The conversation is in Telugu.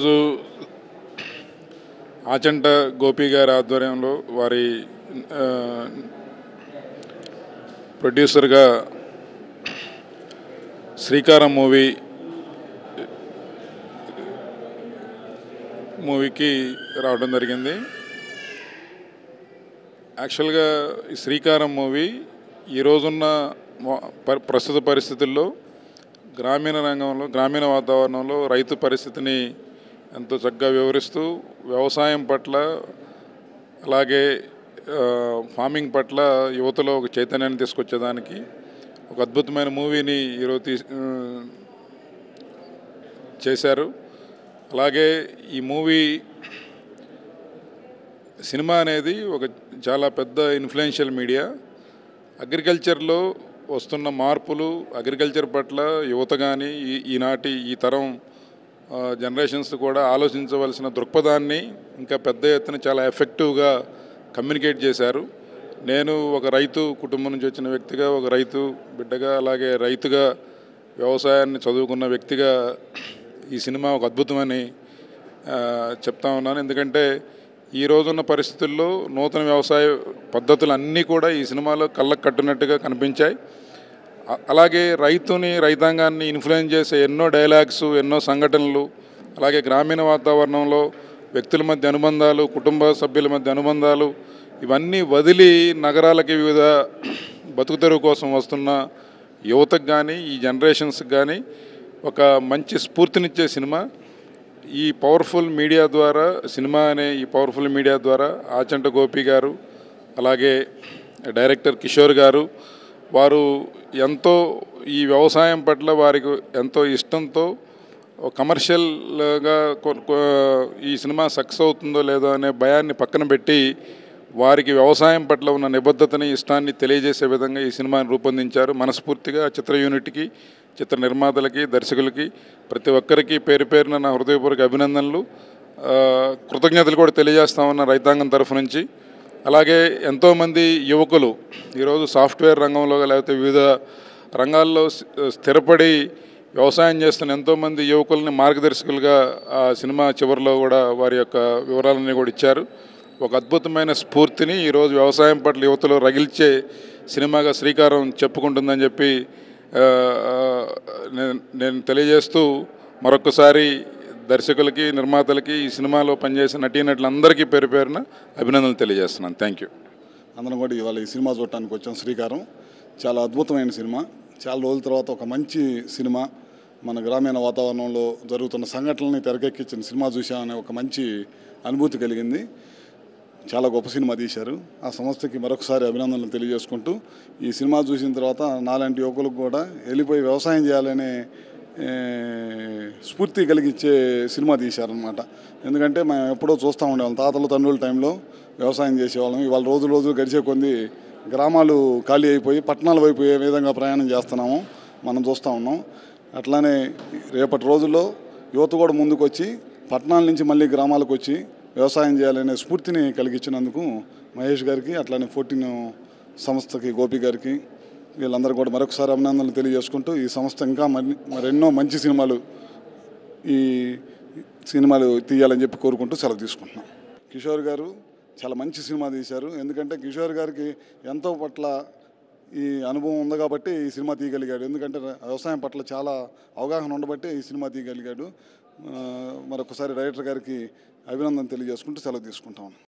ఈరోజు ఆచంట గోపి గారి ఆధ్వర్యంలో వారి ఆ, ప్రొడ్యూసర్గా శ్రీకారం మూవీ మూవీకి రావడం జరిగింది యాక్చువల్గా ఈ శ్రీకారం మూవీ ఈ రోజున్న మొ- ప- ప్రస్తుత పరిస్థితుల్లో గ్రామీణ రంగంలో గ్రామీణ వాతావరణంలో రైతు పరిస్థితిని ఎంతో చక్కగా వివరిస్తూ వ్యవసాయం పట్ల అలాగే ఆ, ఫార్మింగ్ పట్ల యువతలో ఒక చైతన్యాన్ని తీసుకొచ్చేదానికి ఒక అద్భుతమైన మూవీని ఈరోజు తీ ఆ, చేశారు అలాగే ఈ మూవీ సినిమా అనేది ఒక చాలా పెద్ద ఇన్ఫ్లుయెన్షియల్ మీడియా అగ్రికల్చర్లో వస్తున్న మార్పులు అగ్రికల్చర్ పట్ల యువత కానీ ఈ ఈనాటి ఈ తరం జనరేషన్స్ కూడా ఆలోచించవలసిన దృక్పథాన్ని ఇంకా పెద్ద ఎత్తున చాలా ఎఫెక్టివ్గా కమ్యూనికేట్ చేశారు నేను ఒక రైతు కుటుంబం నుంచి వచ్చిన వ్యక్తిగా ఒక రైతు బిడ్డగా అలాగే రైతుగా వ్యవసాయాన్ని చదువుకున్న వ్యక్తిగా ఈ సినిమా ఒక అద్భుతమని ఆ, చెప్తా ఉన్నాను ఎందుకంటే ఈ రోజున్న పరిస్థితుల్లో నూతన వ్యవసాయ పద్ధతులు అన్నీ కూడా ఈ సినిమాలో కళ్ళకు కట్టినట్టుగా కనిపించాయి అ- అలాగే రైతుని రైతాంగాన్ని ఇన్ఫ్లుయెన్స్ చేసే ఎన్నో డైలాగ్స్ ఎన్నో సంఘటనలు అలాగే గ్రామీణ వాతావరణంలో వ్యక్తుల మధ్య అనుబంధాలు కుటుంబ సభ్యుల మధ్య అనుబంధాలు ఇవన్నీ వదిలి నగరాలకి వివిధ బతుకుతెరువు కోసం వస్తున్న యువతకు కానీ ఈ జనరేషన్స్కి కానీ ఒక మంచి స్ఫూర్తినిచ్చే సినిమా ఈ పవర్ఫుల్ మీడియా ద్వారా సినిమా అనే ఈ పవర్ఫుల్ మీడియా ద్వారా ఆచంట గోపి గారు అలాగే డైరెక్టర్ కిషోర్ గారు వారు ఎంతో ఈ వ్యవసాయం పట్ల వారికి ఎంతో ఇష్టంతో కమర్షియల్గా కొ- కొ- ఈ సినిమా సక్సెస్ అవుతుందో లేదో అనే భయాన్ని పక్కన పెట్టి వారికి వ్యవసాయం పట్ల ఉన్న నిబద్ధతని ఇష్టాన్ని తెలియజేసే విధంగా ఈ సినిమాని రూపొందించారు మనస్ఫూర్తిగా చిత్ర యూనిట్కి చిత్ర నిర్మాతలకి దర్శకులకి ప్రతి ఒక్కరికి పేరు పేరున నా హృదయపూర్వక అభినందనలు ఆ, కృతజ్ఞతలు కూడా తెలియజేస్తా ఉన్న రైతాంగం తరఫు నుంచి అలాగే ఎంతోమంది యువకులు ఈరోజు సాఫ్ట్వేర్ రంగంలో లేకపోతే వివిధ రంగాల్లో స్థి- స్థిరపడి వ్యవసాయం చేస్తున్న ఎంతోమంది యువకుల్ని మార్గదర్శకులుగా ఆ సినిమా చివరిలో కూడా వారి యొక్క వివరాలన్నీ కూడా ఇచ్చారు ఒక అద్భుతమైన స్ఫూర్తిని ఈరోజు వ్యవసాయం పట్ల యువతలో రగిల్చే సినిమాగా శ్రీకారం చెప్పుకుంటుందని చెప్పి ఆ, ఆ, నేను నేను తెలియజేస్తూ మరొకసారి దర్శకులకి నిర్మాతలకి ఈ సినిమాలో పనిచేసిన నటీనటులందరికీ పేరు పేరున అభినందనలు తెలియజేస్తున్నాను థ్యాంక్ యూ అందరం కూడా ఇవాళ ఈ సినిమా చూడటానికి వచ్చాం శ్రీకారం చాలా అద్భుతమైన సినిమా చాలా రోజుల తర్వాత ఒక మంచి సినిమా మన గ్రామీణ వాతావరణంలో జరుగుతున్న సంఘటనల్ని తెరకెక్కించిన సినిమా చూసామనే ఒక మంచి అనుభూతి కలిగింది చాలా గొప్ప సినిమా తీశారు ఆ సంస్థకి మరొకసారి అభినందనలు తెలియజేసుకుంటూ ఈ సినిమా చూసిన తర్వాత నాలాంటి యువకులకు కూడా వెళ్ళిపోయి వ్యవసాయం చేయాలనే ఏ, స్ఫూర్తి కలిగించే సినిమా తీశారనమాట ఎందుకంటే మేము ఎప్పుడో చూస్తూ ఉండేవాళ్ళం తాతలు తండ్రుల టైంలో వ్యవసాయం చేసేవాళ్ళం ఇవాళ రోజు రోజు గడిచే కొంది గ్రామాలు ఖాళీ అయిపోయి పట్టణాలు వైపు ఏ విధంగా ప్రయాణం చేస్తున్నామో మనం చూస్తూ ఉన్నాం అట్లానే రేపటి రోజుల్లో యువత కూడా ముందుకు వచ్చి పట్టణాల నుంచి మళ్ళీ గ్రామాలకు వచ్చి వ్యవసాయం చేయాలనే స్ఫూర్తిని కలిగించినందుకు మహేష్ గారికి అట్లానే ఫోర్టీన్ సంస్థకి గోపి గారికి వీళ్ళందరూ కూడా మరొకసారి అభినందనలు తెలియజేసుకుంటూ ఈ సంస్థ ఇంకా మరి మరెన్నో మంచి సినిమాలు ఈ సినిమాలు తీయాలని చెప్పి కోరుకుంటూ సెలవు తీసుకుంటున్నాం కిషోర్ గారు చాలా మంచి సినిమా తీశారు ఎందుకంటే కిషోర్ గారికి ఎంతో పట్ల ఈ అనుభవం ఉంది కాబట్టి ఈ సినిమా తీయగలిగాడు ఎందుకంటే వ్యవసాయం పట్ల చాలా అవగాహన ఉండబట్టి ఈ సినిమా తీయగలిగాడు ఆ, మరొకసారి డైరెక్టర్ గారికి అభినందన తెలియజేసుకుంటూ సెలవు తీసుకుంటాం